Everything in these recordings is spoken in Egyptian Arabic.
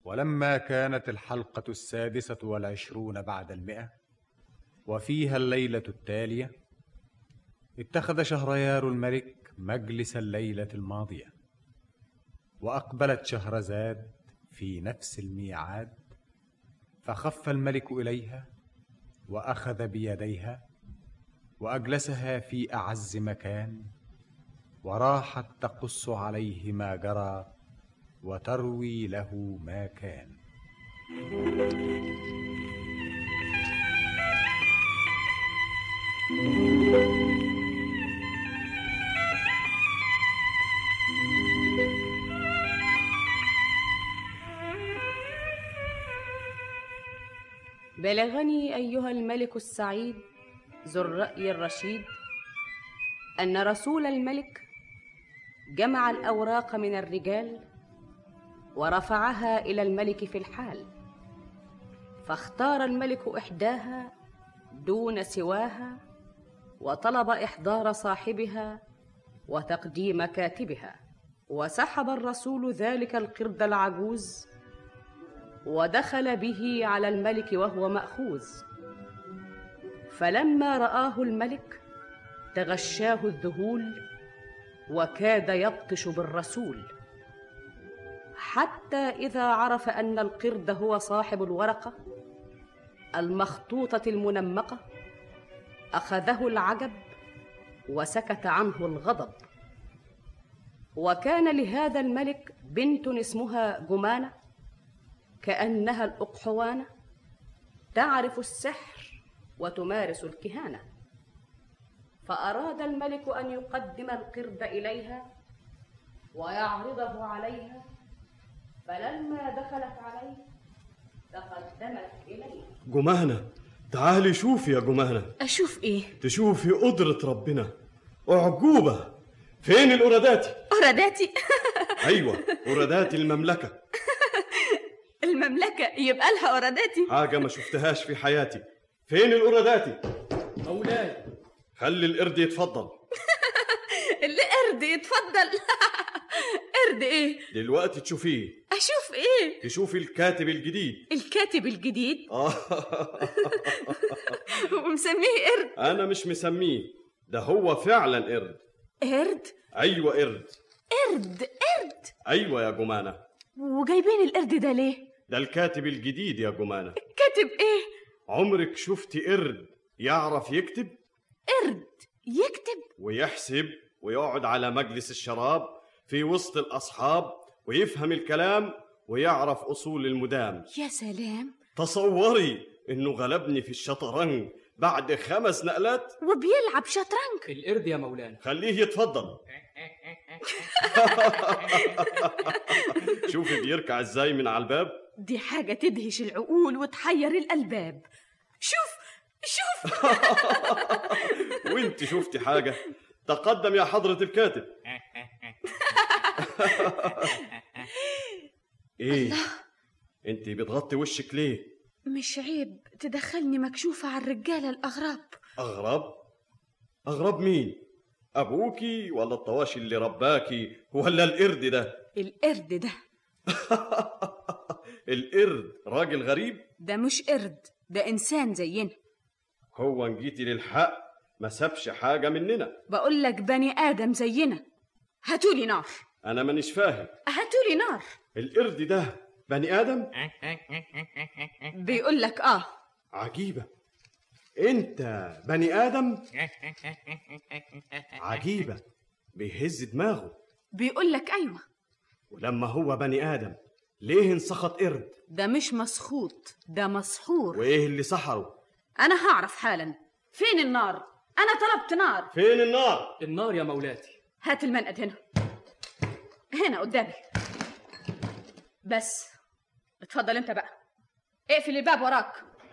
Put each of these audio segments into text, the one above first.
ولما كانت الحلقة السادسة والعشرون بعد المئة وفيها الليلة التالية اتخذ شهريار الملك مجلس الليلة الماضية وأقبلت شهرزاد في نفس الميعاد فخف الملك إليها وأخذ بيديها وأجلسها في أعز مكان وراحت تقص عليه ما جرى وتروي له ما كان بلغني ايها الملك السعيد ذو الراي الرشيد ان رسول الملك جمع الاوراق من الرجال ورفعها الى الملك في الحال فاختار الملك احداها دون سواها وطلب احضار صاحبها وتقديم كاتبها وسحب الرسول ذلك القرد العجوز ودخل به على الملك وهو ماخوذ فلما راه الملك تغشاه الذهول وكاد يبطش بالرسول حتى اذا عرف ان القرد هو صاحب الورقه المخطوطه المنمقه اخذه العجب وسكت عنه الغضب وكان لهذا الملك بنت اسمها جمانه كانها الاقحوانه تعرف السحر وتمارس الكهانه فاراد الملك ان يقدم القرد اليها ويعرضه عليها فلما دخلت عليه تقدمت اليه جمانة تعالي شوفي يا جمانة اشوف ايه تشوفي قدرة ربنا أعجوبة فين الأوراداتي؟ أوراداتي أيوة أوراداتي المملكة المملكة يبقى لها أوراداتي حاجة ما شفتهاش في حياتي فين الأوراداتي؟ مولاي خلي القرد يتفضل القرد يتفضل قرد ايه دلوقتي تشوفيه اشوف ايه تشوفي الكاتب الجديد الكاتب الجديد آه ومسميه قرد أنا مش مسميه ده هو فعلا قرد قرد أيوة قرد قرد قرد أيوة يا جمانة وجايبين القرد ده ليه ده الكاتب الجديد يا جمانة كاتب ايه عمرك شفتي قرد يعرف يكتب قرد يكتب ويحسب ويقعد على مجلس الشراب في وسط الأصحاب ويفهم الكلام ويعرف أصول المدام يا سلام تصوري إنه غلبني في الشطرنج بعد خمس نقلات وبيلعب شطرنج القرد يا مولانا خليه يتفضل شوفي بيركع ازاي من على الباب دي حاجة تدهش العقول وتحير الألباب شوف شوف وانت شفتي حاجة تقدم يا حضرة الكاتب ايه انت بتغطي وشك ليه مش عيب تدخلني مكشوفة على الرجالة الأغراب اغرب اغرب مين ابوكي ولا الطواشي اللي رباكي ولا القرد ده القرد ده القرد راجل غريب ده مش قرد ده إنسان زينا هو ان جيتي للحق ما سابش حاجة مننا بقول لك بني آدم زينا هاتولي نار انا مانيش فاهم هاتولي نار القرد ده بني ادم بيقول لك آه عجيبة انت بني ادم عجيبة بيهز دماغه بيقول لك أيوة ولما هو بني ادم ليه انسخط قرد ده مش مسخوط ده مسحور وايه اللي سحره أنا هعرف حالا فين النار أنا طلبت نار فين النار النار يا مولاتي هات المنقد هنا هنا قدامي بس اتفضل انت بقى اقفل الباب وراك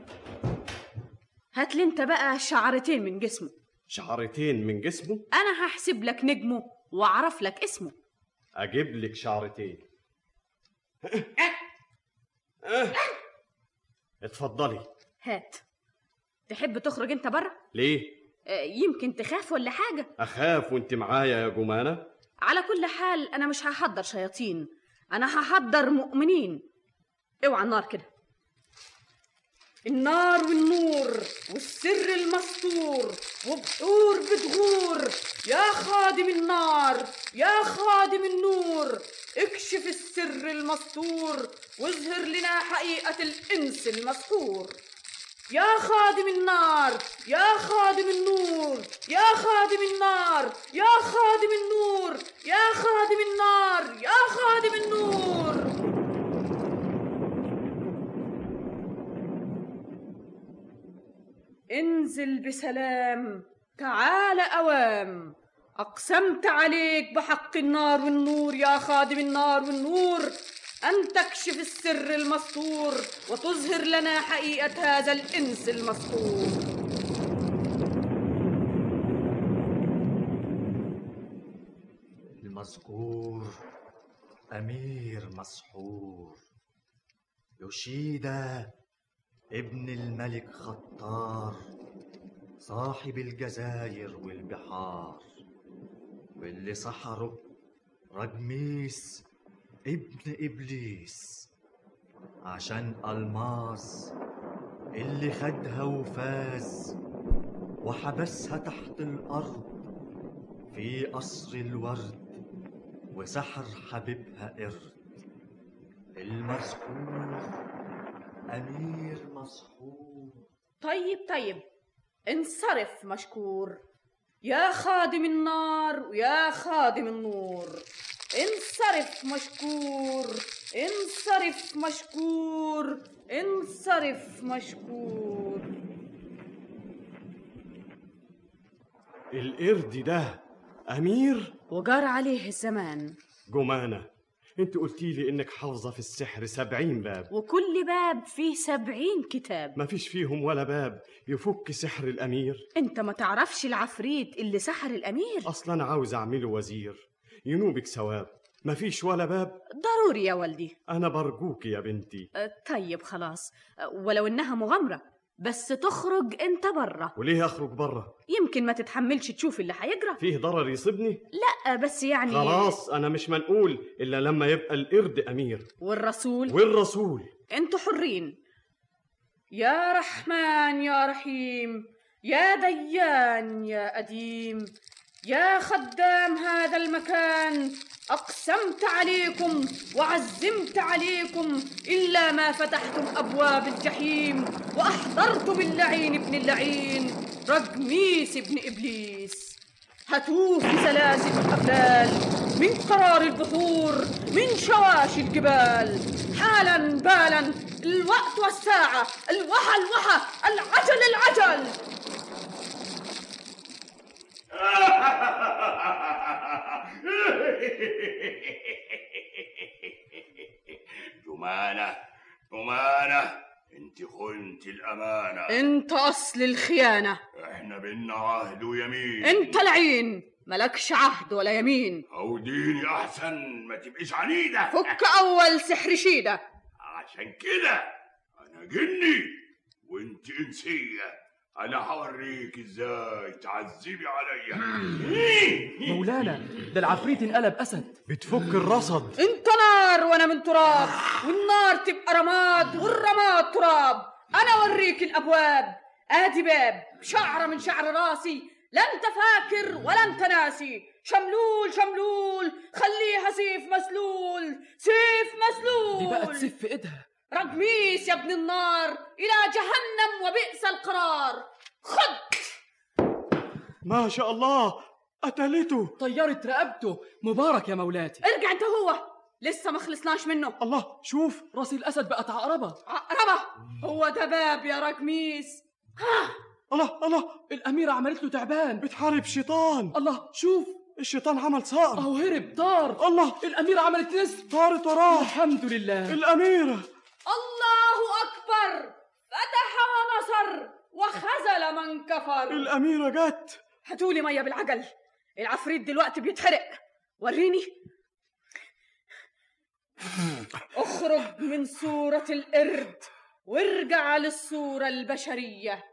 هات لي انت بقى شعرتين من جسمه شعرتين من جسمه انا هحسب لك نجمه واعرف لك اسمه اجيب لك شعرتين اتفضلي هات تحب تخرج انت بره ليه يمكن تخاف ولا حاجه اخاف وانت معايا يا جمانه على كل حال انا مش هحضر شياطين انا هحضر مؤمنين اوعى النار كده النار والنور والسر المستور وبحور بتغور يا خادم النار يا خادم النور اكشف السر المستور واظهر لنا حقيقة الإنس المسحور يا خادم النار يا خادم النور يا خادم النار يا خادم النور يا خادم النار يا خادم النور انزل بسلام تعال أوام أقسمت عليك بحق النار والنور يا خادم النار والنور أن تكشف السر المستور وتظهر لنا حقيقة هذا الإنس المسحور المذكور أمير مسحور يوشيدا ابن الملك خطار صاحب الجزاير والبحار واللي سحره رجميس ابن إبليس عشان ألماس اللي خدها وفاز وحبسها تحت الأرض في قصر الورد وسحر حبيبها قرد المذكور أمير مسحور طيب طيب انصرف مشكور يا خادم النار ويا خادم النور انصرف مشكور انصرف مشكور انصرف مشكور القرد ده أمير وجار عليه الزمان جمانة انت قلتي لي انك حافظة في السحر سبعين باب وكل باب فيه سبعين كتاب ما فيش فيهم ولا باب يفك سحر الأمير انت ما تعرفش العفريت اللي سحر الامير أصلا عاوز أعمله وزير ينوبك ثواب ما فيش ولا باب ضروري يا والدي أنا برجوك يا بنتي أه، طيب خلاص أه، ولو انها مغامره بس تخرج انت بره وليه أخرج بره يمكن ما تتحملش تشوف اللي هيجرى فيه ضرر يصيبني لا بس يعني خلاص أنا مش منقول إلا لما يبقى القرد أمير والرسول والرسول انتوا حرين يا رحمن يا رحيم يا ديان يا أديم يا خدام هذا المكان أقسمت عليكم وعزمت عليكم إلا ما فتحتم أبواب الجحيم وأحضرتم اللعين ابن اللعين رجميس ابن إبليس هاتوه في سلاسل الأفلال من قرار البحور من شواشي الجبال حالا بالا الوقت والساعة الوحى الوحى العجل العجل جمانة جمانة انت خنت الأمانة انت أصل الخيانة احنا بينا عهد ويمين انت لعين ملكش عهد ولا يمين عوديني أحسن ما تبقيش عنيدة فك أول سحر شيدة عشان كده أنا جني وانت إنسية أنا هوريك إزاي تعذبي عليا مولانا ده العفريت انقلب اسد بتفك الرصد انت نار وانا من تراب والنار تبقى رماد والرماد تراب انا اوريك الابواب ادي باب شعره من شعر راسي لا انت فاكر ولا انت ناسي شملول شملول خليها سيف مسلول سيف مسلول دي بقت سيف في ايدها رجميس يا ابن النار الى جهنم وبئس القرار خد ما شاء الله قتلته طيرت رقبته مبارك يا مولاتي ارجع انت هو لسه ما خلصناش منه الله شوف راس الاسد بقت عقربه عقربه هو ده باب يا رجميس الله الله الاميره عملت له تعبان بتحارب شيطان الله شوف الشيطان عمل صقر اهو هرب طار الله الاميره عملت نسر طارت وراه الحمد لله الأميرة الله أكبر فتح ونصر وخذل من كفر الأميرة جت هاتولي مية بالعجل العفريت دلوقتي بيتحرق وريني اخرج من صورة القرد وارجع للصورة البشرية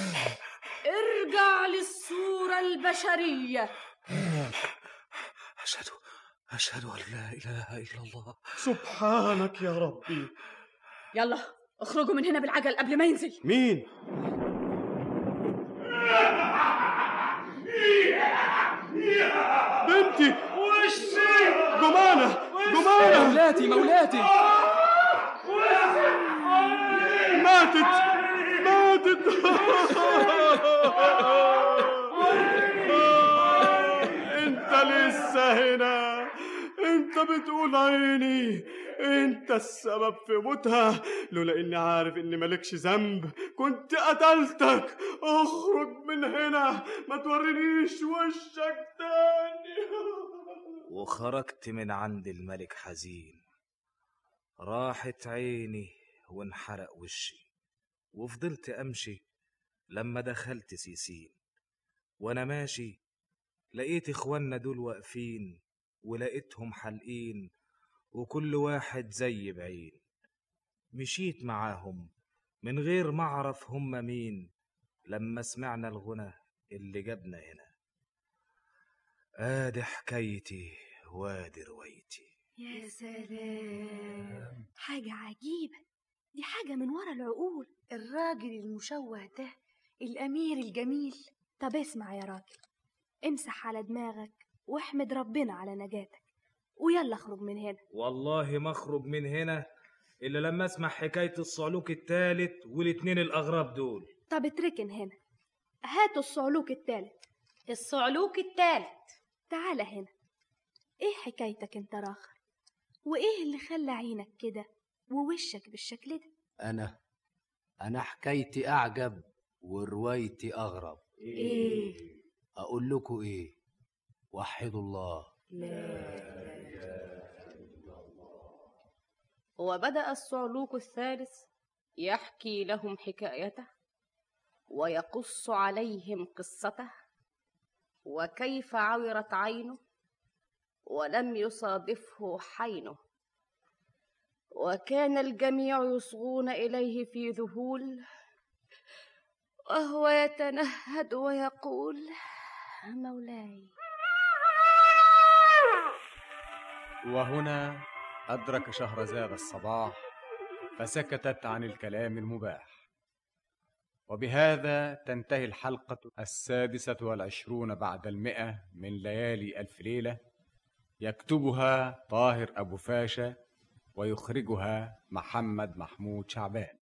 ارجع للصورة البشرية أشهد أشهد أن لا إله إلا الله سبحانك يا ربي يلا اخرجوا من هنا بالعجل قبل ما ينزل مين بنتي وشي جمانة جمانة مولاتي مولاتي ماتت ماتت انت لسه هنا انت بتقول عيني انت السبب في موتها لولا اني عارف اني مالكش ذنب كنت قتلتك اخرج من هنا ما تورينيش وشك تاني وخرجت من عند الملك حزين راحت عيني وانحرق وشي وفضلت امشي لما دخلت سيسين وانا ماشي لقيت اخوانا دول واقفين ولقيتهم حالقين وكل واحد زي بعين مشيت معاهم من غير ما اعرف هم مين لما سمعنا الغنى اللي جابنا هنا ادي حكايتي وادي روايتي يا سلام حاجة عجيبة دي حاجة من ورا العقول الراجل المشوه ده الأمير الجميل طب اسمع يا راجل امسح على دماغك واحمد ربنا على نجاتك ويلا اخرج من هنا والله ما اخرج من هنا الا لما اسمع حكايه الصعلوك التالت والاتنين الاغراب دول طب اتركن هنا هاتوا الصعلوك التالت الصعلوك التالت تعالى هنا ايه حكايتك انت راخر وايه اللي خلى عينك كده ووشك بالشكل ده أنا أنا حكايتي أعجب وروايتي أغرب ايه أقول لكم إيه وحدوا الله وبدأ الصعلوك الثالث يحكي لهم حكايته ويقص عليهم قصته وكيف عورت عينه ولم يصادفه حينه وكان الجميع يصغون إليه في ذهول وهو يتنهد ويقول مولاي وهنا أدرك شهرزاد الصباح فسكتت عن الكلام المباح وبهذا تنتهي الحلقة السادسة والعشرون بعد المئة من ليالي ألف ليلة يكتبها طاهر أبو فاشا ويخرجها محمد محمود شعبان